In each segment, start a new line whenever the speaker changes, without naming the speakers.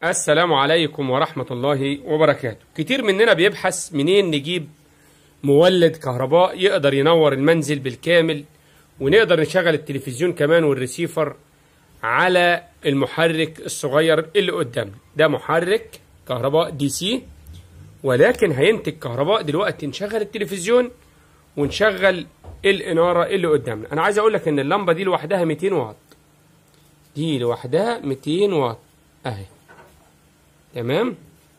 السلام عليكم ورحمة الله وبركاته كتير مننا بيبحث منين نجيب مولد كهرباء يقدر ينور المنزل بالكامل ونقدر نشغل التلفزيون كمان والريسيفر على المحرك الصغير اللي قدامنا ده محرك كهرباء دي سي ولكن هينتج كهرباء دلوقتي نشغل التلفزيون ونشغل الإنارة اللي قدامنا أنا عايز أقول لك إن اللمبة دي لوحدها 200 واط دي لوحدها 200 واط أهي تمام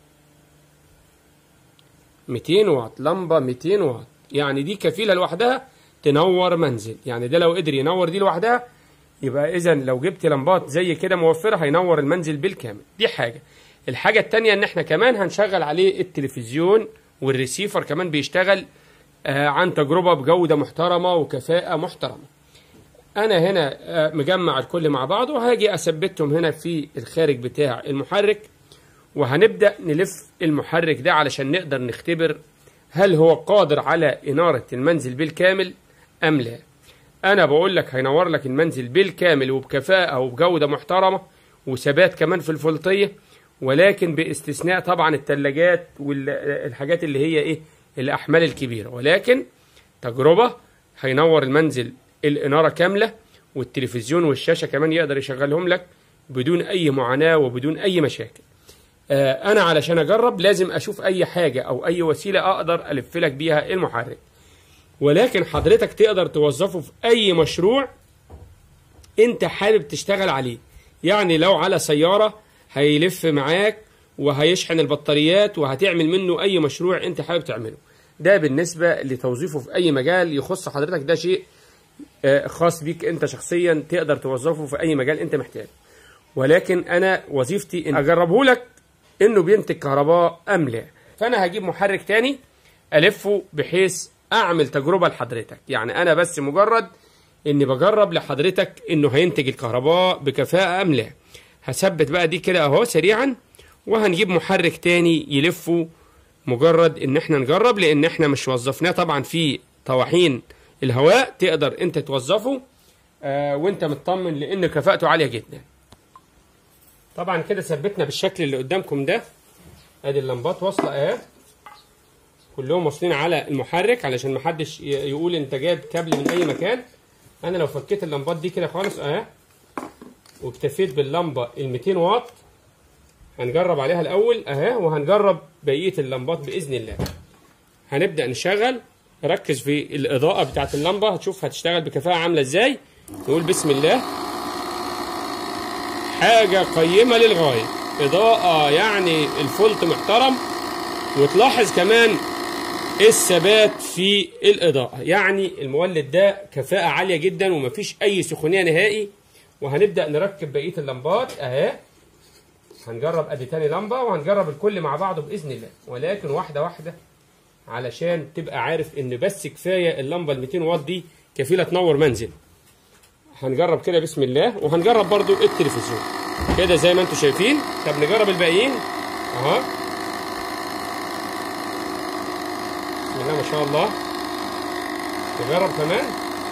200 واط لمبة 200 واط يعني دي كفيلة لوحدها تنور منزل يعني ده لو قدر ينور دي لوحدها يبقى إذا لو جبت لمبات زي كده موفرة هينور المنزل بالكامل دي حاجة الحاجة التانية إن إحنا كمان هنشغل عليه التلفزيون والريسيفر كمان بيشتغل آه عن تجربة بجودة محترمة وكفاءة محترمة أنا هنا آه مجمع الكل مع بعضه وهاجي أثبتهم هنا في الخارج بتاع المحرك وهنبدأ نلف المحرك ده علشان نقدر نختبر هل هو قادر على إنارة المنزل بالكامل أم لا أنا بقول لك هينور لك المنزل بالكامل وبكفاءة وبجودة محترمة وثبات كمان في الفولتية ولكن باستثناء طبعا الثلاجات والحاجات اللي هي إيه الأحمال الكبيرة ولكن تجربة هينور المنزل الإنارة كاملة والتلفزيون والشاشة كمان يقدر يشغلهم لك بدون أي معاناة وبدون أي مشاكل انا علشان اجرب لازم اشوف اي حاجه او اي وسيله اقدر الف لك بيها المحرك ولكن حضرتك تقدر توظفه في اي مشروع انت حابب تشتغل عليه يعني لو على سياره هيلف معاك وهيشحن البطاريات وهتعمل منه اي مشروع انت حابب تعمله ده بالنسبه لتوظيفه في اي مجال يخص حضرتك ده شيء خاص بيك انت شخصيا تقدر توظفه في اي مجال انت محتاجه ولكن انا وظيفتي ان اجربه لك انه بينتج كهرباء ام لا فانا هجيب محرك تاني الفه بحيث اعمل تجربه لحضرتك يعني انا بس مجرد اني بجرب لحضرتك انه هينتج الكهرباء بكفاءه ام لا هثبت بقى دي كده اهو سريعا وهنجيب محرك تاني يلفه مجرد ان احنا نجرب لان احنا مش وظفناه طبعا في طواحين الهواء تقدر انت توظفه آه وانت مطمن لان كفاءته عاليه جدا طبعا كده ثبتنا بالشكل اللي قدامكم ده ادي اللمبات واصله اهي كلهم واصلين على المحرك علشان محدش يقول انت جايب كابل من اي مكان انا لو فكيت اللمبات دي كده خالص اهي واكتفيت باللمبه ال 200 واط هنجرب عليها الاول اهي وهنجرب بقيه اللمبات باذن الله هنبدا نشغل ركز في الاضاءه بتاعت اللمبه هتشوف هتشتغل بكفاءه عامله ازاي نقول بسم الله حاجة قيمة للغاية إضاءة يعني الفولت محترم وتلاحظ كمان الثبات في الإضاءة يعني المولد ده كفاءة عالية جدا ومفيش أي سخونية نهائي وهنبدأ نركب بقية اللمبات أهي هنجرب أدي تاني لمبة وهنجرب الكل مع بعضه بإذن الله ولكن واحدة واحدة علشان تبقى عارف إن بس كفاية اللمبة ال 200 واط دي كفيلة تنور منزل هنجرب كده بسم الله وهنجرب برضو التلفزيون كده زي ما انتم شايفين طب نجرب الباقيين اهو بسم الله ما شاء الله نجرب كمان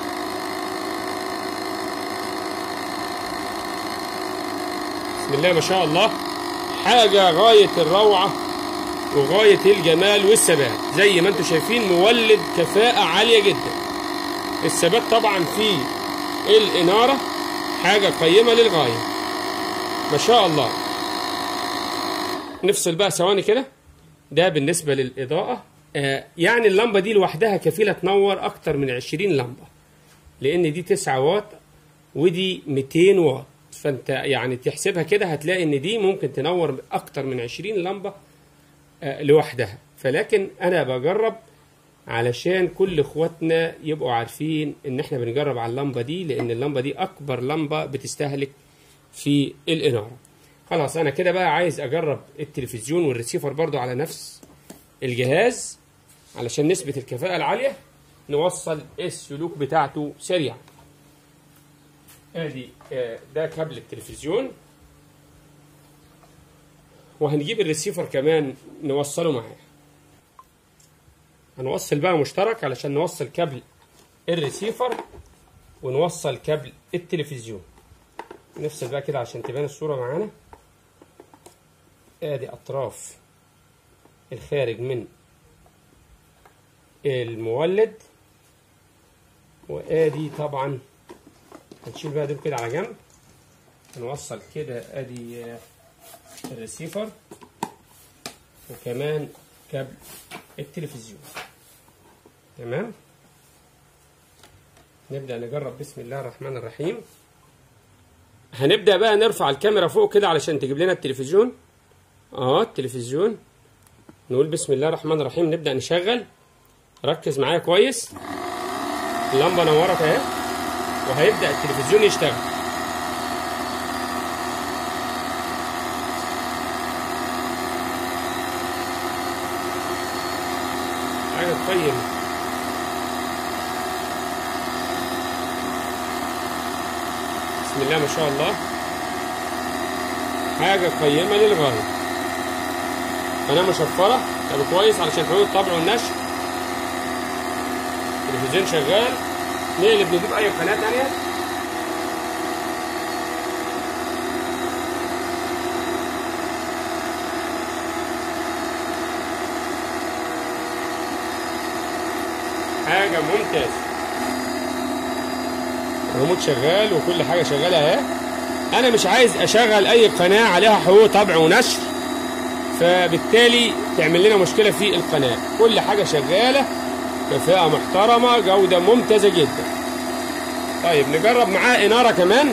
بسم الله ما شاء الله حاجة غاية الروعة وغاية الجمال والثبات زي ما انتم شايفين مولد كفاءة عالية جدا الثبات طبعا فيه الإنارة حاجة قيمة للغاية ما شاء الله نفصل بقى ثواني كده ده بالنسبة للإضاءة آه يعني اللمبة دي لوحدها كفيلة تنور أكتر من 20 لمبة لأن دي 9 واط ودي 200 واط فأنت يعني تحسبها كده هتلاقي إن دي ممكن تنور أكتر من 20 لمبة آه لوحدها فلكن أنا بجرب علشان كل اخواتنا يبقوا عارفين ان احنا بنجرب على اللمبه دي لان اللمبه دي اكبر لمبه بتستهلك في الاناره خلاص انا كده بقى عايز اجرب التلفزيون والريسيفر برضو على نفس الجهاز علشان نثبت الكفاءه العاليه نوصل السلوك بتاعته سريعا ادي ده كابل التلفزيون وهنجيب الريسيفر كمان نوصله معاه هنوصل بقى مشترك علشان نوصل كابل الريسيفر ونوصل كابل التلفزيون نفصل بقى كده عشان تبان الصورة معانا ادي اطراف الخارج من المولد وادي طبعا هنشيل بقى دول كده على جنب هنوصل كده ادي آه، الريسيفر وكمان كابل التلفزيون تمام نبدأ نجرب بسم الله الرحمن الرحيم هنبدأ بقى نرفع الكاميرا فوق كده علشان تجيب لنا التلفزيون اه التلفزيون نقول بسم الله الرحمن الرحيم نبدأ نشغل ركز معايا كويس اللمبة نورت اهي وهيبدأ التلفزيون يشتغل حاجة تقيم بسم الله ما شاء الله حاجة قيمة للغاية قناة مشفرة طب كويس علشان حقوق الطبع والنشر التلفزيون شغال نقلب نجيب أي قناة تانية حاجة ممتازة الريموت شغال وكل حاجة شغالة اهي أنا مش عايز أشغل أي قناة عليها حقوق طبع ونشر فبالتالي تعمل لنا مشكلة في القناة كل حاجة شغالة كفاءة محترمة جودة ممتازة جدا طيب نجرب معاه إنارة كمان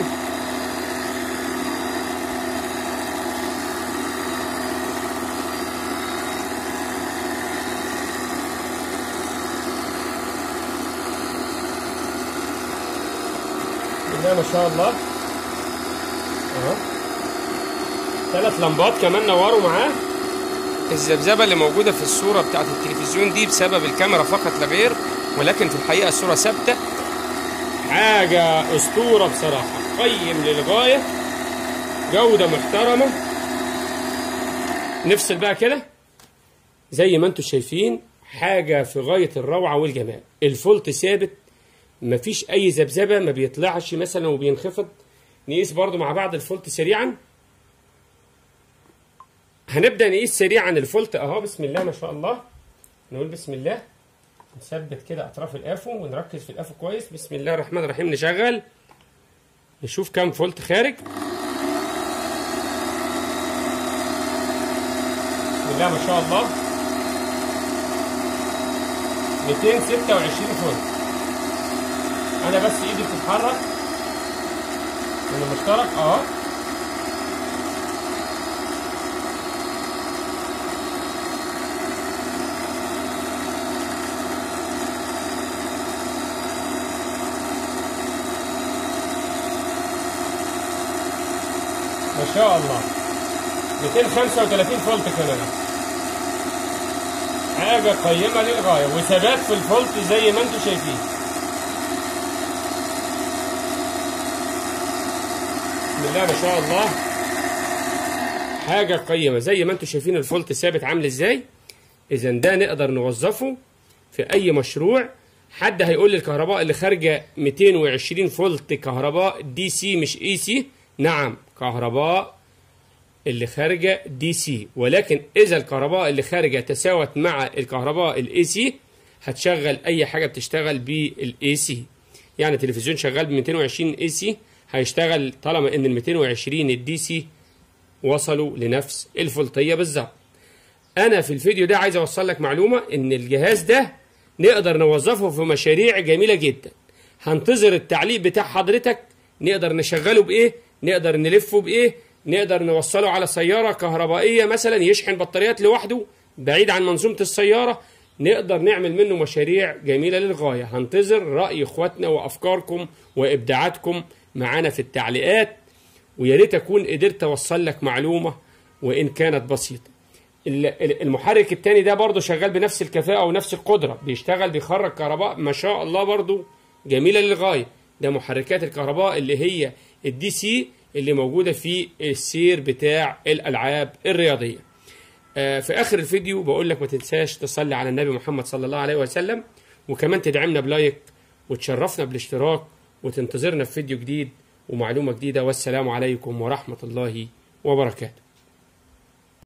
بسم الله ما شاء الله اهو ثلاث لمبات كمان نوروا معاه الذبذبه اللي موجوده في الصوره بتاعت التلفزيون دي بسبب الكاميرا فقط لا غير ولكن في الحقيقه الصوره ثابته حاجه اسطوره بصراحه قيم للغايه جوده محترمه نفصل بقى كده زي ما انتم شايفين حاجه في غايه الروعه والجمال الفولت ثابت مفيش اي ذبذبه ما بيطلعش مثلا وبينخفض نقيس برضو مع بعض الفولت سريعا هنبدا نقيس سريعا الفولت اهو بسم الله ما شاء الله نقول بسم الله نثبت كده اطراف الافو ونركز في الافو كويس بسم الله الرحمن الرحيم نشغل نشوف كام فولت خارج بسم الله ما شاء الله 226 فولت انا بس ايدي بتتحرك من المشترك اه ما شاء الله 235 فولت كمان حاجة قيمة للغاية وثبات في الفولت زي ما انتم شايفين بسم الله ما شاء الله حاجة قيمة زي ما انتم شايفين الفولت ثابت عامل ازاي اذا ده نقدر نوظفه في اي مشروع حد هيقول لي الكهرباء اللي خارجة 220 فولت كهرباء دي سي مش اي سي نعم كهرباء اللي خارجة دي سي ولكن اذا الكهرباء اللي خارجة تساوت مع الكهرباء الاي سي هتشغل اي حاجة بتشتغل بالاي سي يعني تلفزيون شغال ب 220 اي سي هيشتغل طالما ان ال 220 الدي سي وصلوا لنفس الفولتيه بالظبط انا في الفيديو ده عايز اوصل لك معلومه ان الجهاز ده نقدر نوظفه في مشاريع جميله جدا هنتظر التعليق بتاع حضرتك نقدر نشغله بايه نقدر نلفه بايه نقدر نوصله على سياره كهربائيه مثلا يشحن بطاريات لوحده بعيد عن منظومه السياره نقدر نعمل منه مشاريع جميله للغايه هنتظر راي اخواتنا وافكاركم وابداعاتكم معانا في التعليقات ويا ريت اكون قدرت اوصل لك معلومه وان كانت بسيطه المحرك التاني ده برضه شغال بنفس الكفاءه ونفس القدره بيشتغل بيخرج كهرباء ما شاء الله برضه جميله للغايه ده محركات الكهرباء اللي هي الدي سي اللي موجوده في السير بتاع الالعاب الرياضيه في اخر الفيديو بقول لك ما تنساش تصلي على النبي محمد صلى الله عليه وسلم وكمان تدعمنا بلايك وتشرفنا بالاشتراك وتنتظرنا في فيديو جديد ومعلومة جديدة والسلام عليكم ورحمة الله وبركاته